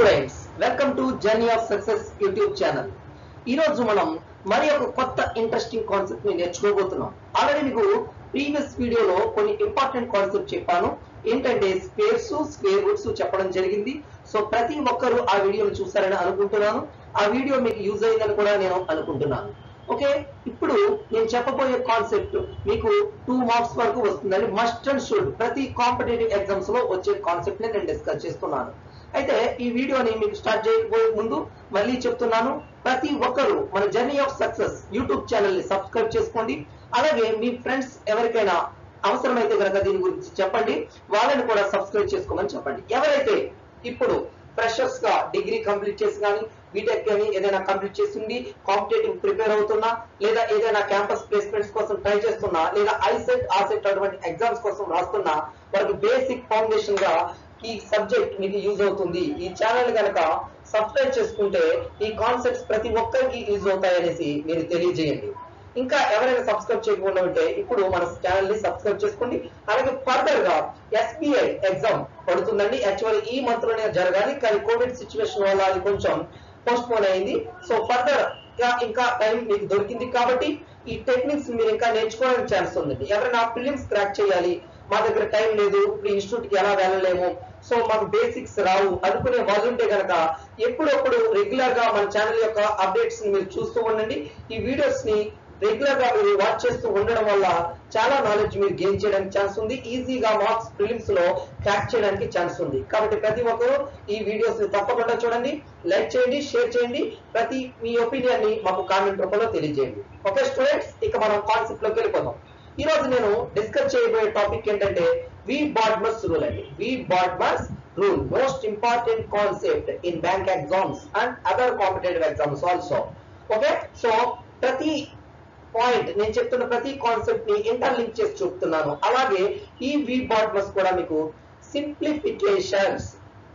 Students welcome to journey of success YouTube channel ఈ రోజు మనం మరి ఒక కొత్త ఇంట్రెస్టింగ్ కాన్సెప్ట్ ని నేర్చుకోబోతున్నాం ఆల్రెడీ మీకు ప్రీవియస్ వీడియోలో కొన్ని ఇంపార్టెంట్ కాన్సెప్ట్ చెప్పాను ఏంటంటే స్క్వేర్స్ స్క్వేర్ రూట్స్ చెప్పడం జరిగింది సో ప్రతి ఒక్కరూ ఆ వీడియోని చూస్తారని అనుకుంటున్నాను ఆ వీడియో మీకు యూజ్ అయిందని కూడా నేను అనుకుంటున్నాను ఓకే ఇప్పుడు నేను చెప్పబోయే కాన్సెప్ట్ మీకు టూ మార్క్స్ వరకు వస్తుందని మస్ట్ అండ్ షుడ్ ప్రతి కాంపిటేటివ్ ఎగ్జామ్స్ లో వచ్చే కాన్సెప్ట్ ని నేను డిస్కస్ చేస్తున్నాను అయితే ఈ వీడియోని మీకు స్టార్ట్ చేయబోయే ముందు మళ్ళీ చెప్తున్నాను ప్రతి ఒక్కరూ మన journey of success YouTube channel ని సబ్స్క్రైబ్ చేసుకోండి అలాగే మీ ఫ్రెండ్స్ ఎవరికైనా అవసరమైతే కనుక దీని గురించి చెప్పండి వాళ్ళని కూడా సబ్స్క్రైబ్ చేసుకోమని చెప్పండి ఎవరైతే ఇప్పుడు ఫ్రెషర్స్ గా డిగ్రీ కంప్లీట్ చేసి కానీ బీటెక్ కానీ ఏదైనా కంప్లీట్ చేసింది కాంపిటేటివ్ ప్రిపేర్ అవుతున్నా లేదా ఏదైనా క్యాంపస్ ప్లేస్మెంట్స్ కోసం ట్రై చేస్తున్నా లేదా ఐసెట్ ఆసెట్ అటువంటి ఎగ్జామ్స్ కోసం రాస్తున్నా వారికి బేసిక్ ఫౌండేషన్ గా ఈ సబ్జెక్ట్ మీకు యూజ్ అవుతుంది ఈ ఛానల్ కనుక సబ్స్క్రైబ్ చేసుకుంటే ఈ కాన్సెప్ట్స్ ప్రతి ఒక్కరికి యూజ్ అవుతాయనేసి మీరు తెలియజేయండి ఇంకా ఎవరైనా సబ్స్క్రైబ్ చేయకుండా ఉంటే ఇప్పుడు మన ఛానల్ ని సబ్స్క్రైబ్ చేసుకోండి అలాగే ఫర్దర్ గా ఎస్బీఐ ఎగ్జామ్ పడుతుందండి యాక్చువల్ ఈ మంత్ లోనే జరగాలి కానీ కోవిడ్ సిచ్యువేషన్ వల్ల అది కొంచెం పోస్ట్ పోన్ అయింది సో ఫర్దర్ గా ఇంకా టైం మీకు దొరికింది కాబట్టి ఈ టెక్నిక్స్ మీరు ఇంకా నేర్చుకోవడానికి ఛాన్స్ ఉందండి ఎవరైనా ప్రిలిమ్స్ క్రాక్ చేయాలి మా దగ్గర టైం లేదు ఇప్పుడు ఇన్స్టిట్యూట్ కి ఎలా వెళ్ళలేము సో మాకు బేసిక్స్ రావు అనుకునే వాళ్ళు ఉంటే కనుక ఎప్పుడప్పుడు రెగ్యులర్ గా మన ఛానల్ యొక్క అప్డేట్స్ ని మీరు చూస్తూ ఉండండి ఈ వీడియోస్ ని రెగ్యులర్ గా మీరు వాచ్ చేస్తూ ఉండడం వల్ల చాలా నాలెడ్జ్ మీరు గెయిన్ చేయడానికి ఛాన్స్ ఉంది ఈజీగా మార్క్స్ ప్రిలిమ్స్ లో క్రాక్ చేయడానికి ఛాన్స్ ఉంది కాబట్టి ప్రతి ఒక్కరూ ఈ వీడియోస్ ని తప్పకుండా చూడండి లైక్ చేయండి షేర్ చేయండి ప్రతి మీ ఒపీనియన్ ని మాకు కామెంట్ రూపంలో తెలియజేయండి ఓకే స్టూడెంట్స్ ఇక మనం కాన్సెప్ట్ లోకి వెళ్ళిపోదాం ఈ రోజు నేను డిస్కస్ చేయబోయే టాపిక్ ఏంటంటే వి బాడ్మస్ రూల్ అండి V BODMAS rule most important concept in bank exams and other competitive exams also okay so ప్రతి పాయింట్ నేను చెప్తున్న ప్రతి కాన్సెప్ట్ ని ఇంటర్లింక్ చేసి చూపుతున్నాను అలాగే ఈ వి బాడ్మస్ కూడా మీకు సింప్లిఫికేషన్స్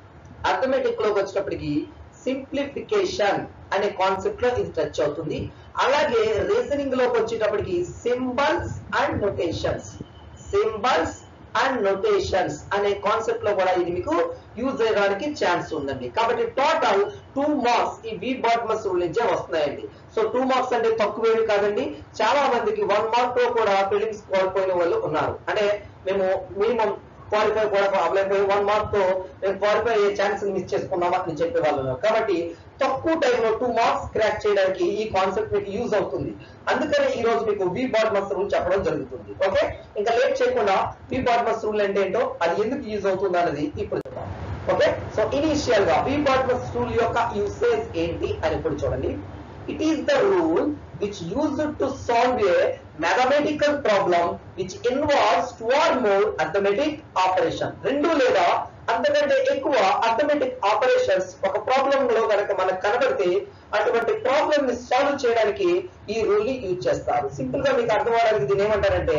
అథమెటిక్ లోకి వచ్చినప్పటికి సింప్లిఫికేషన్ అనే కాన్సెప్ట్ లో ఇది టచ్ అవుతుంది అలాగే రీజనింగ్ లోకి వచ్చేటప్పటికి symbols and notations symbols and notations అనే కాన్సెప్ట్ లో కూడా ఇది మీకు యూజ్ చేయడానికి ఛాన్స్ ఉందండి కాబట్టి టోటల్ టూ మార్క్స్ ఈ వి బాట్మస్ రూల్ నుంచే వస్తున్నాయండి సో టూ మార్క్స్ అంటే తక్కువేమి కాదండి చాలా మందికి వన్ మార్క్ తో కూడా ఫిలిమ్స్ కోల్పోయిన వాళ్ళు ఉన్నారు అంటే మేము మినిమం క్వాలిఫై కూడా అప్లై పోయి వన్ మార్క్ తో మేము క్వాలిఫై అయ్యే ఛాన్స్ మిస్ చేసుకున్నామా అని చెప్పే వాళ్ళు ఉన్నారు. కాబట్టి తక్కువ టైంలో టూ మార్క్స్ క్రాక్ చేయడానికి ఈ కాన్సెప్ట్ మీకు యూజ్ అవుతుంది అందుకనే ఈ రోజు మీకు వి బాట్మస్ రూల్ చెప్పడం జరుగుతుంది ఓకే ఇంకా లేట్ చేయకుండా వి బాట్మస్ రూల్ అంటే ఏంటో అది ఎందుకు యూజ్ అవుతుంది అనేది ఇప్పుడు చూద్దాం ఓకే సో ఇనీషియల్ గా వి బాట్మస్ రూల్ యొక్క యూసేజ్ ఏంటి అని ఇప్పుడు చూడండి it is the rule which used to solve a mathematical problem which involves two or more arithmetic operation రెండు లేదా అంతకంటే ఎక్కువ అర్థమెటిక్ ఆపరేషన్స్ ఒక ప్రాబ్లం లో కనుక మనకు కనబడితే అటువంటి ప్రాబ్లమ్ ని సాల్వ్ చేయడానికి ఈ రూల్ ని యూజ్ చేస్తారు సింపుల్ గా మీకు అర్థం అవడానికి దీని ఏమంటారంటే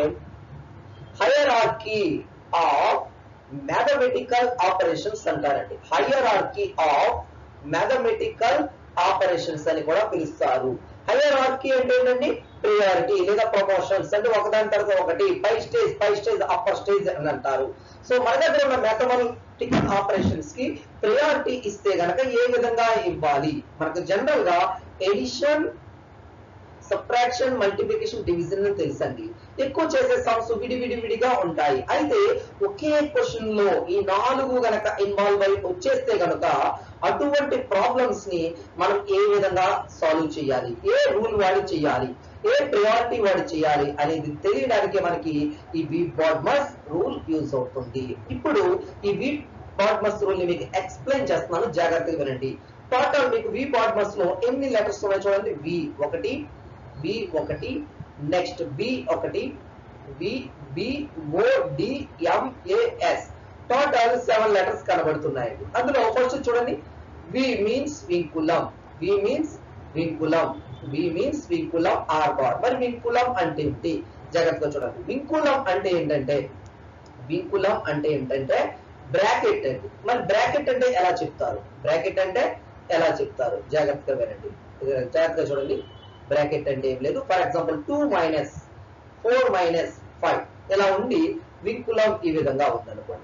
హయరార్కీ ఆఫ్ మ్యాథమెటికల్ ఆపరేషన్స్ అంటారండి హయరార్కీ ఆఫ్ మ్యాథమెటికల్ ఆపరేషన్స్ అని కూడా పిలుస్తారు హయరార్కీ అంటే ఏంటండి ప్రియారిటీ లేదా ప్రమోషన్స్ అంటే ఒకదాని తర్వాత ఒకటి పై స్టేజ్ పై స్టేజ్ అప్పర్ స్టేజ్ అని అంటారు సో మన దగ్గర ఉన్న మ్యాథమెటికల్ ఆపరేషన్స్ కి ప్రియారిటీ ఇస్తే గనక ఏ విధంగా ఇవ్వాలి మనకు జనరల్ గా ఎడిషన్ సబ్ట్రాక్షన్ మల్టిప్లికేషన్ డివిజన్ అని తెలుసండి ఎక్కువ చేసే సమ్స్ విడి విడి విడిగా ఉంటాయి అయితే ఒకే క్వశ్చన్ లో ఈ నాలుగు గనక ఇన్వాల్వ్ అయి వచ్చేస్తే గనక అటువంటి ప్రాబ్లమ్స్ ని మనం ఏ విధంగా సాల్వ్ చేయాలి ఏ రూల్ వాడి చేయాలి ఏ ప్రయారిటీ వాడి చేయాలి అనేది తెలియడానికి మనకి ఈ వి బాడ్మస్ రూల్ యూజ్ అవుతుంది ఇప్పుడు ఈ వి బాడ్మస్ రూల్ ని మీకు ఎక్స్ప్లెయిన్ చేస్తున్నాను జాగ్రత్తగా వినండి టోటల్ మీకు వి బాడ్మస్ లో ఎన్ని లెటర్స్ ఉన్నాయి చూడండి వి ఒకటి బి ఒకటి నెక్స్ట్ బి ఒకటి B B O D M A S total seven letters కనబడుతున్నాయండి అందులో ఫస్ట్ చూడండి V means vinculum V means vinculum V means vinculum or bar మరి వింకులం అంటే ఏంటి జాగ్రత్తగా చూడండి వింకులం అంటే ఏంటంటే వింకులం అంటే ఏంటంటే బ్రాకెట్ అండి మరి బ్రాకెట్ అంటే ఎలా చెప్తారు బ్రాకెట్ అంటే ఎలా చెప్తారు జాగ్రత్తగా వినండి జాగ్రత్తగా చూడండి బ్రాకెట్ అంటే ఏం లేదు for example two minus four minus five ఇలా ఉండి వింకులం ఈ విధంగా ఉందనుకోండి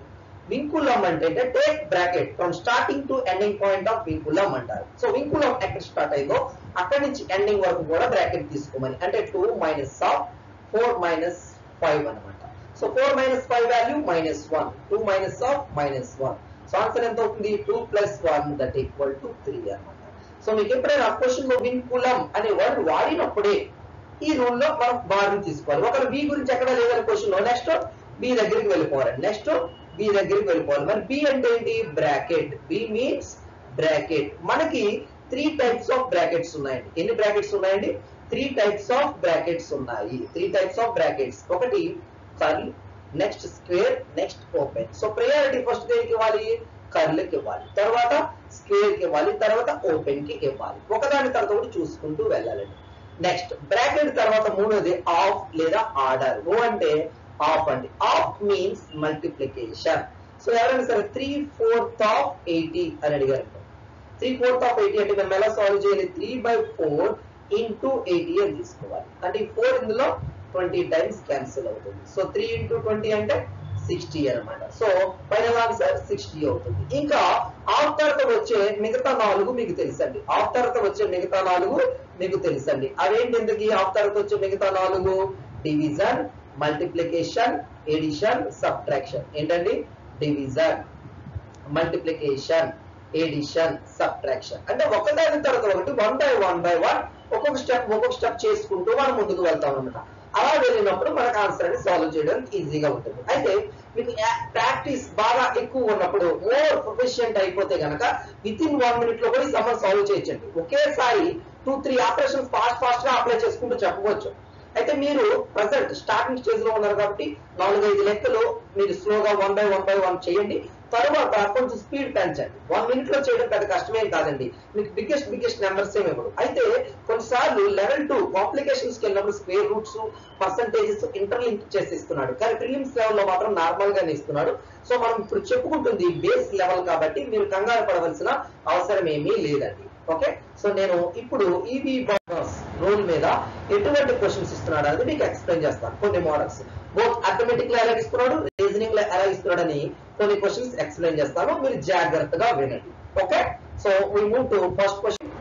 వింకులం అంటే take bracket from starting to ending point of vinculum అంటారు సో వింకులం ఎక్కడ స్టార్ట్ అయిందో అక్కడి నుంచి ఎండింగ్ వరకు కూడా బ్రాకెట్ తీసుకోమని అంటే two minus of four minus five అనమాట so four minus five value minus one two minus of minus one so answer ఎంత అవుతుంది two plus one that equal to three అనమాట సో మీకు ఎప్పుడైనా క్వశ్చన్ లో విన్కులం అనే వర్డ్ వాడినప్పుడే ఈ రూల్ లో మనం బార్ని తీసుకోవాలి ఒకరు బి గురించి ఎక్కడ లేదని క్వశ్చన్ లో నెక్స్ట్ బి దగ్గరికి వెళ్ళిపోవాలి నెక్స్ట్ బి దగ్గరికి వెళ్ళిపోవాలి మరి బి అంటే ఏంటి బ్రాకెట్ బి మీన్స్ బ్రాకెట్ మనకి త్రీ టైప్స్ ఆఫ్ బ్రాకెట్స్ ఉన్నాయండి ఎన్ని బ్రాకెట్స్ ఉన్నాయండి త్రీ టైప్స్ ఆఫ్ బ్రాకెట్స్ ఉన్నాయి త్రీ టైప్స్ ఆఫ్ బ్రాకెట్స్ ఒకటి curl next square next open so priority first దేనికి ఇవ్వాలి కర్ల్ కి ఇవ్వాలి తర్వాత స్క్వేర్ కి ఇవ్వాలి తర్వాత ఓపెన్ కి ఇవ్వాలి ఒకదాని తర్వాత ఒకటి చూసుకుంటూ వెళ్ళాలండి నెక్స్ట్ బ్రాకెట్ తర్వాత మూడోది ఆఫ్ లేదా ఆర్డర్ ఓ అంటే ఆఫ్ అండి ఆఫ్ మీన్స్ మల్టిప్లికేషన్ సో ఎవరైనా సరే త్రీ ఫోర్త్ ఆఫ్ ఎయిటీ అని అడిగారు త్రీ ఫోర్త్ ఆఫ్ ఎయిటీ అంటే మనం ఎలా సాల్వ్ చేయాలి three by four into eighty అని తీసుకోవాలి అంటే ఈ ఫోర్ ఇందులో ట్వంటీ టైమ్స్ క్యాన్సిల్ అవుతుంది సో త్రీ ఇంటూ ట్వంటీ అంటే సిక్స్టీ అనమాట సో ఫైనల్ ఆన్సర్ సిక్స్టీ అవుతుంది ఇంకా ఆఫ్ తర్వాత వచ్చే మిగతా నాలుగు మీకు తెలుసండి ఆఫ్ తర్వాత వచ్చే మిగతా నాలుగు మీకు తెలుసండి అవేంటి ఎందుకు ఆఫ్ తర్వాత వచ్చే మిగతా నాలుగు డివిజన్ మల్టిప్లికేషన్ ఎడిషన్ సబ్ట్రాక్షన్ ఏంటండి డివిజన్ మల్టిప్లికేషన్ ఎడిషన్ సబ్ట్రాక్షన్ అంటే ఒకదాని తర్వాత ఒకటి one by one by one ఒక్కొక్క స్టెప్ ఒక్కొక్క స్టెప్ చేసుకుంటూ మనం ముందుకు వెళ్తాం అనమాట అలా వెళ్ళినప్పుడు మనకు ఆన్సర్ అనేది సాల్వ్ చేయడానికి ఈజీగా ఉంటుంది అయితే మీకు ప్రాక్టీస్ బాగా ఎక్కువ ఉన్నప్పుడు మోర్ ప్రొఫెషియంట్ అయిపోతే గనక విత్ ఇన్ వన్ మినిట్ లో కూడా ఈ సమ్మర్ సాల్వ్ చేయొచ్చండి ఒకేసారి two three operations fast fast గా అప్లై చేసుకుంటూ చెప్పవచ్చు అయితే మీరు ప్రజెంట్ స్టార్టింగ్ స్టేజ్ లో ఉన్నారు కాబట్టి నాలుగైదు లెక్కలు మీరు స్లోగా one by one by one చేయండి తర్వాత కొంచెం స్పీడ్ పెంచండి వన్ మినిట్ లో చేయడం పెద్ద కష్టమేం కాదండి మీకు బిగ్గెస్ట్ బిగ్గెస్ట్ నెంబర్స్ ఏమి ఇవ్వడు అయితే కొన్నిసార్లు లెవెల్ టు కాంప్లికేషన్స్ కి వెళ్ళినప్పుడు స్క్వేర్ రూట్స్ పర్సంటేజెస్ ఇంటర్లింక్ చేసి ఇస్తున్నాడు కానీ ప్రిలిమ్స్ లెవెల్ లో మాత్రం నార్మల్ గానే ఇస్తున్నాడు సో మనం ఇప్పుడు చెప్పుకుంటుంది బేస్ లెవెల్ కాబట్టి మీరు కంగారు పడవలసిన అవసరం ఏమీ లేదండి ఓకే సో నేను ఇప్పుడు ఈవీ బాస్ రోల్ మీద ఎటువంటి క్వశ్చన్స్ ఇస్తున్నాడు అనేది మీకు ఎక్స్ప్లెయిన్ చేస్తాను కొన్ని మోడల్స్ బోత్ అథమెటిక్ లో ఎలా ఇస్తున్నాడు రీజనింగ్ లో ఎలా ఇస్తున్నాడు అని కొన్ని క్వశ్చన్స్ ఎక్స్ప్లెయిన్ చేస్తాను మీరు జాగ్రత్తగా వినండి okay so we move to first question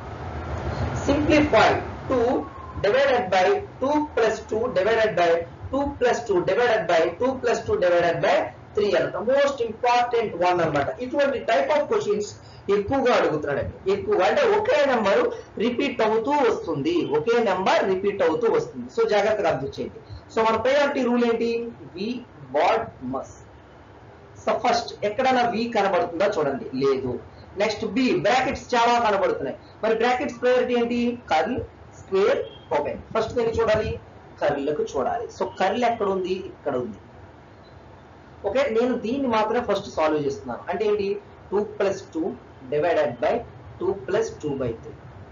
simplify two divided by two plus two divided by two plus two divided by two plus two divided by three అనమాట మోస్ట్ ఇంపార్టెంట్ వన్ అనమాట ఇటువంటి type of questions ఎక్కువగా అడుగుతున్నాడండి ఎక్కువ అంటే ఒకే number repeat అవుతూ వస్తుంది ఒకే number repeat అవుతూ వస్తుంది సో జాగ్రత్తగా అర్థం చేయండి సో మన ప్రయారిటీ రూల్ ఏంటి V BODMAS so first ఎక్కడైనా వి కనబడుతుందా చూడండి లేదు నెక్స్ట్ బి బ్రాకెట్స్ చాలా కనబడుతున్నాయి మరి బ్రాకెట్స్ ప్రయారిటీ ఏంటి కర్ల్ స్క్వేర్ ఓపెన్ ఫస్ట్ నేను చూడాలి కర్లకు చూడాలి సో కర్ల్ ఎక్కడ ఉంది ఇక్కడ ఉంది ఓకే నేను దీన్ని మాత్రమే ఫస్ట్ సాల్వ్ చేస్తున్నాను అంటే ఏంటి two plus two divided by two plus two by three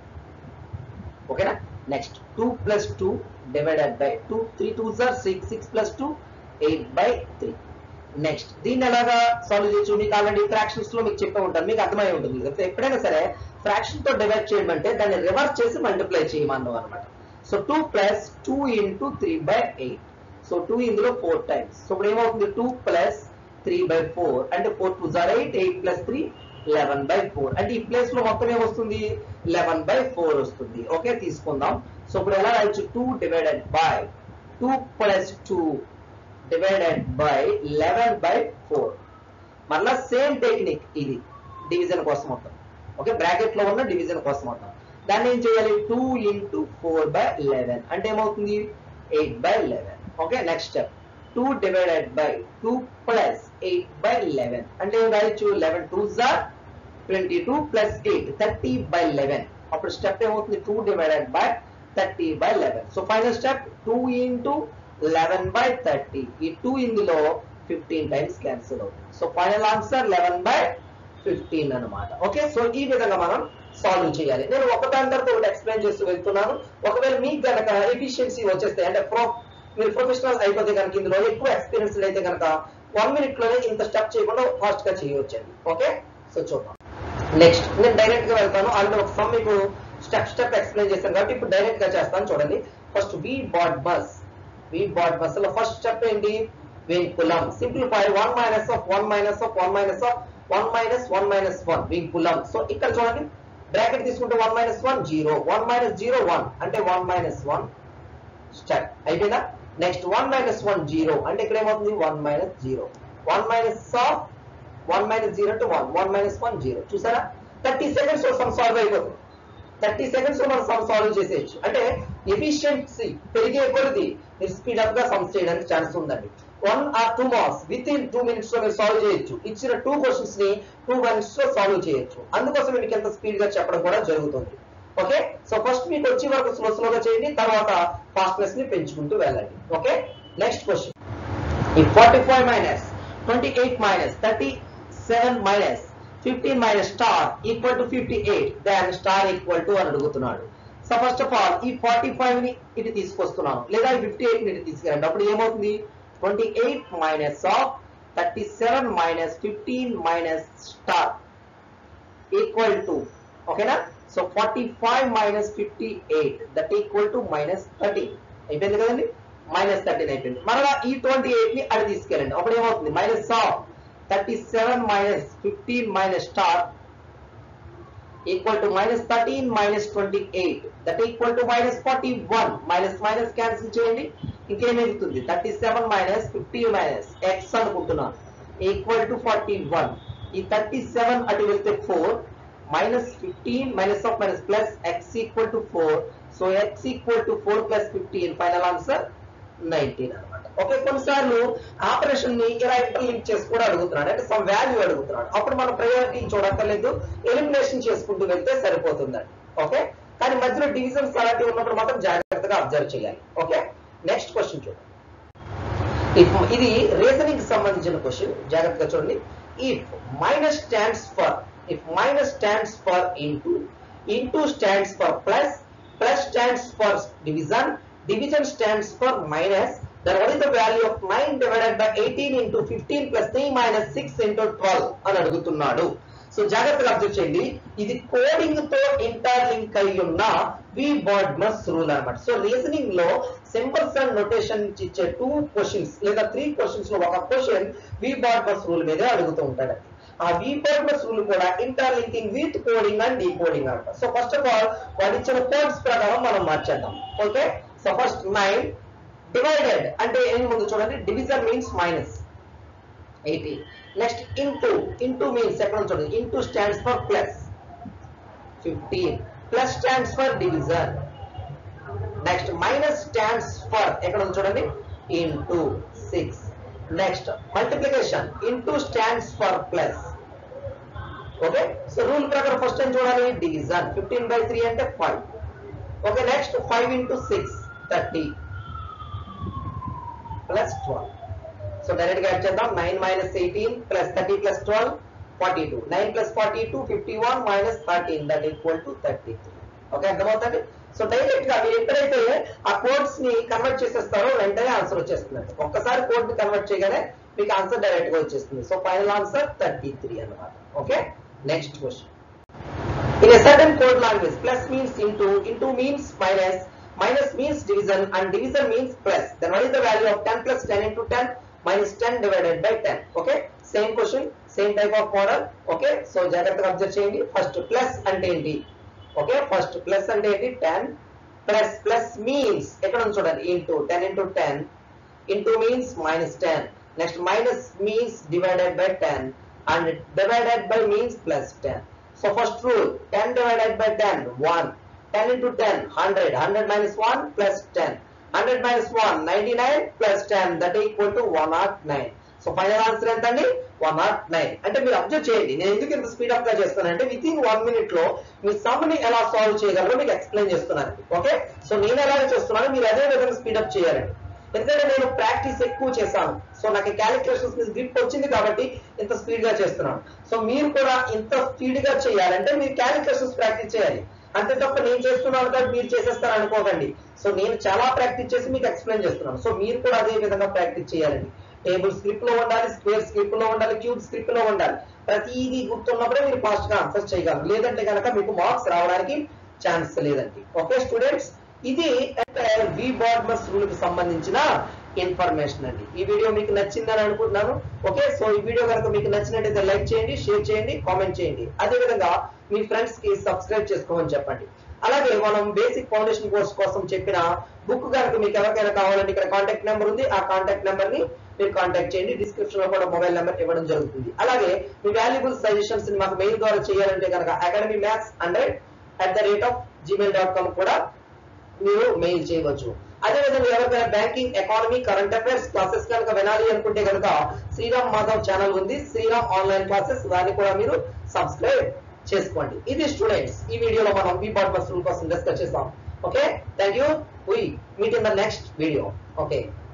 ఓకేనా next two plus two divided by two three two సార్ six six plus two eight by three next దీన్ని ఎలాగా సాల్వ్ చేయొచ్చు మీకు ఆల్రెడీ ఫ్రాక్షన్స్ లో మీకు చెప్పే ఉంటాను మీకు అర్థమై ఉంటుంది కదా ఎప్పుడైనా సరే ఫ్రాక్షన్ తో డివైడ్ చేయమంటే దాన్ని రివర్స్ చేసి మల్టిప్లై చేయమన్నాం అనమాట so two plus two into three by eight so two ఇందులో ఫోర్ టైమ్స్ సో ఇప్పుడు ఏమవుతుంది two plus three by four అంటే ఫోర్ టూ జార్ eight eight plus three eleven by four అంటే ఈ ప్లేస్ లో మొత్తం ఏమొస్తుంది లెవెన్ బై ఫోర్ వస్తుంది ఓకే తీసుకుందాం సో ఇప్పుడు ఎలా రాయొచ్చు two divided by two plus two divided by eleven by four మళ్ళా సేమ్ టెక్నిక్ ఇది డివిజన్ కోసం మొత్తం ఓకే బ్రాకెట్ లో ఉన్న డివిజన్ కోసం మొత్తం దాన్ని ఏం చేయాలి two into four by eleven అంటే ఏమవుతుంది eight by eleven okay next step two divided by two plus eight by eleven అంటే ఏం రాయొచ్చు లెవెన్ టూ జార్ twenty two plus eight thirty by eleven అప్పుడు స్టెప్ ఏమవుతుంది two divided by thirty by eleven so final step two into eleven by thirty ఈ two ఇందులో fifteen times cancel అవుతుంది so final answer eleven by fifteen అనమాట okay so ఈ విధంగా మనం solve చేయాలి నేను ఒకదాని తర్వాత ఒకటి ఎక్స్ప్లెయిన్ చేస్తూ వెళ్తున్నాను ఒకవేళ మీకు గనక ఎఫిషియన్సీ వచ్చేస్తే అంటే ప్రో మీరు ప్రొఫెషనల్ అయిపోతే కనుక ఇందులో ఎక్కువ ఎక్స్పీరియన్స్ అయితే కనుక వన్ మినిట్ లోనే ఇంత స్టెప్ చేయకుండా ఫాస్ట్ గా చేయవచ్చండి ఓకే సో చూద్దాం నెక్స్ట్ నేను డైరెక్ట్ గా వెళ్తాను ఆల్రెడీ ఒక సమ్ మీకు స్టెప్ స్టెప్ ఎక్స్ప్లెయిన్ చేశాను కాబట్టి ఇప్పుడు డైరెక్ట్ గా చేస్తాను చూడండి first V BODMAS V BODMAS లో ఫస్ట్ స్టెప్ ఏంటి vinculum simplify 1 minus of 1 minus of 1 minus of 1 minus 1 minus 1 vinculum so ఇక్కడ చూడండి బ్రాకెట్ తీసుకుంటే 1 minus 1 0 1 minus 0 1 అంటే 1 minus 1 స్టార్ట్ అయిపోయిందా నెక్స్ట్ 1 minus 1 0 అంటే ఇక్కడ ఏమవుతుంది 1 minus 0 1 minus of 1 minus 0 to 1 1 minus 1 0 చూసారా 30 సెకండ్స్ లో సమ్ సాల్వ్ అయిపోతుంది థర్టీ సెకండ్స్ లో మనం సమ్ సాల్వ్ చేసేయచ్చు అంటే ఎఫిషియన్సీ పెరిగే కొద్ది మీరు స్పీడ్ అప్ గా సమ్స్ చేయడానికి ఛాన్స్ ఉందండి one or two marks within two minutes లో మీరు సాల్వ్ చేయొచ్చు ఇచ్చిన టూ క్వశ్చన్స్ ని టూ మినిట్స్ లో సాల్వ్ చేయొచ్చు అందుకోసం మీకు ఎంత స్పీడ్ గా చెప్పడం కూడా జరుగుతుంది ఓకే సో ఫస్ట్ మీకు వచ్చే వరకు స్లో స్లోగా చేయండి తర్వాత ఫాస్ట్నెస్ ని పెంచుకుంటూ వెళ్ళండి ఓకే నెక్స్ట్ క్వశ్చన్ ఈ forty five minus twenty eight minus thirty seven minus fifteen minus star equal to fifty eight than star equal to అని అడుగుతున్నాడు సో ఫస్ట్ ఆఫ్ ఆల్ ఈ ఫార్టీ ఫైవ్ ని ఇటు తీసుకొస్తున్నాను లేదా ఈ ఫిఫ్టీ ఎయిట్ ని ఇటు తీసుకురండి అప్పుడు ఏమవుతుంది twenty eight minus of thirty seven minus fifteen minus star equal to ఓకేనా so forty five minus fifty eight that equal to minus thirty అయిపోయింది కదండి మైనస్ థర్టీన్ అయిపోయింది మరలా ఈ ట్వంటీ ఎయిట్ ని అది తీసుకెళ్ళండి అప్పుడు ఏమవుతుంది minus of thirty seven minus fifteen minus star equal to minus thirteen minus twenty eight that equal to minus forty one minus minus cancel చేయండి ఇంకేమిగుతుంది thirty seven minus fifty minus X అనుకుంటున్నాను equal to forty one ఈ thirty seven అటు వెళ్తే four minus fifteen minus of minus plus X equal to four so X equal to four plus fifteen final answer nineteen అనమాట okay కొన్నిసార్లు operation ని ఇలా interlink చేసి కూడా అడుగుతున్నాడు అంటే సమ్ వాల్యూ అడుగుతున్నాడు అప్పుడు మనం ప్రయారిటీ చూడక్కర్లేదు ఎలిమినేషన్ చేసుకుంటూ వెళ్తే సరిపోతుందండి ఓకే కానీ మధ్యలో డివిజన్స్ అలాంటివి ఉన్నప్పుడు మాత్రం జాగ్రత్తగా అబ్జర్వ్ చేయాలి ఓకే నెక్స్ట్ క్వశ్చన్ చూడండి ఇఫ్ ఇది రీజనింగ్ సంబంధించిన క్వశ్చన్ జాగ్రత్తగా చూడండి if minus stands for if minus stands for into into stands for plus plus stands for division division stands for minus then what is the value of 9 divided by 18 into 15 plus 3 minus 6 into 12 అని అడుగుతున్నాడు so జాగ్రత్తగా observe చేయండి ఇది coding తో interlink అయి ఉన్న V BODMAS rule అన్నమాట so reasoning లో సింబల్స్ అండ్ నొటేషన్ ఇచ్చే టూ క్వశ్చన్స్ లేదా త్రీ క్వశ్చన్స్ లో ఒక క్వశ్చన్ వి బాడ్మస్ రూల్ మీదే అడుగుతూ ఉంటాడు ఆ వి బాడ్మస్ రూల్ కూడా interlinking with coding and decoding అంట సో ఫస్ట్ ఆఫ్ ఆల్ వాడు ఇచ్చిన కోడ్స్ ప్రకారం మనం మార్చేద్దాం okay so first nine divided అంటే ఏం ముందు చూడండి division means minus eighteen next into into means ఎక్కడ ఉంది చూడండి into stands for plus fifteen plus stands for division next minus stands for ఎక్కడ ఉంది చూడండి into six next multiplication into stands for plus okay so rule ప్రకారం first ఏం చూడాలి division fifteen by three అంటే five okay next five into six thirty plus twelve so direct గా add చేద్దాం nine minus eighteen plus thirty plus twelve forty two nine plus forty two fifty one minus thirteen that equal to thirty three okay అర్థమవుతుంది so direct గా మీరు ఎప్పుడైతే ఆ codes ని convert చేసేస్తారో వెంటనే answer వచ్చేస్తుంది ఒక్కసారి కోడ్ ని కన్వర్ట్ చేయగానే మీకు ఆన్సర్ డైరెక్ట్ గా వచ్చేస్తుంది so final answer thirty three అనమాట okay next question In a certain code language, plus means into, into means minus, minus means division, and division means plus. Then what is the value of 10 plus 10 into 10 minus 10 divided by 10? Okay, same question, same type of model. Okay, so జాగ్రత్తగా observe చేయండి first plus అంటే ఏంటి okay first plus అంటే ఏంటి 10 plus plus means ఎక్కడ ఉంది చూడండి into 10 into 10 into means minus 10 next minus means divided by 10 and divided by means plus 10 So first rule, 10 divided by 10, 1. 10 into 10, 100. 100 minus 1 plus 10. 100 minus 1, 99 plus 10, that equal to 109. So final answer ఎంత అండి one not nine అంటే మీరు observe చేయండి నేను ఎందుకు ఇంత speed up గా చేస్తానంటే విత్ ఇన్ వన్ మినిట్ లో మీ సమ్ ని ఎలా సాల్వ్ చేయగలరో మీకు ఎక్స్ప్లెయిన్ చేస్తున్నాను ఓకే సో నేను ఎలాగ చేస్తున్నాను మీరు అదే విధంగా స్పీడ్ అప్ చేయాలండి ఎందుకంటే నేను ప్రాక్టీస్ ఎక్కువ చేశాను సో నాకు క్యాలిక్యులేషన్స్ మీద గ్రిప్ వచ్చింది కాబట్టి ఇంత స్పీడ్ గా చేస్తున్నాను సో మీరు కూడా ఇంత స్పీడ్ గా చేయాలంటే మీరు క్యాలిక్యులేషన్స్ ప్రాక్టీస్ చేయాలి అంతే తప్ప నేను చేస్తున్నాను కాబట్టి మీరు చేసేస్తారు అనుకోకండి సో నేను చాలా ప్రాక్టీస్ చేసి మీకు ఎక్స్ప్లెయిన్ చేస్తున్నాను సో మీరు కూడా అదే విధంగా ప్రాక్టీస్ చేయాలండి టేబుల్ స్క్రిప్ట్ లో ఉండాలి స్క్వేర్ స్క్రిప్ట్ లో ఉండాలి క్యూబ్ స్క్రిప్ట్ లో ఉండాలి ప్రతిదీ గుర్తున్నప్పుడే మీరు ఫాస్ట్ గా ఆన్సర్ చేయగలరు లేదంటే కనుక మీకు మార్క్స్ రావడానికి ఛాన్స్ లేదండి ఓకే స్టూడెంట్స్ ఇది వి బాడ్మస్ రూల్ కి సంబంధించిన ఇన్ఫర్మేషన్ అండి ఈ వీడియో మీకు నచ్చిందని అనుకుంటున్నాను ఓకే సో ఈ వీడియో కనుక మీకు నచ్చినట్టయితే లైక్ చేయండి షేర్ చేయండి కామెంట్ చేయండి అదే విధంగా మీ ఫ్రెండ్స్ కి సబ్స్క్రైబ్ చేసుకోమని చెప్పండి అలాగే మనం బేసిక్ ఫౌండేషన్ కోర్స్ కోసం చెప్పిన బుక్ కనుక మీకు ఎవరికైనా కావాలంటే ఇక్కడ కాంటాక్ట్ నెంబర్ ఉంది ఆ కాంటాక్ట్ నెంబర్ ని మీరు కాంటాక్ట్ చేయండి డిస్క్రిప్షన్ లో కూడా మొబైల్ నెంబర్ ఇవ్వడం జరుగుతుంది అలాగే మీ వాల్యుబుల్ సజెషన్స్ ని మాకు మెయిల్ ద్వారా చేయాలంటే కనుక academy maths hundred at the rate of Gmail dot com కూడా మీరు మెయిల్ చేయవచ్చు అదేవిధంగా ఎవరికైనా banking economy current affairs classes కనుక వినాలి అనుకుంటే కనుక శ్రీరామ్ మాధవ్ ఛానల్ ఉంది శ్రీరామ్ ఆన్లైన్ క్లాసెస్ దాన్ని కూడా మీరు సబ్స్క్రైబ్ చేసుకోండి ఇది స్టూడెంట్స్ ఈ వీడియోలో మనం బీ పార్ట్ బస్ కోసం డిస్కస్ చేసాం okay thank you we meet in the next video okay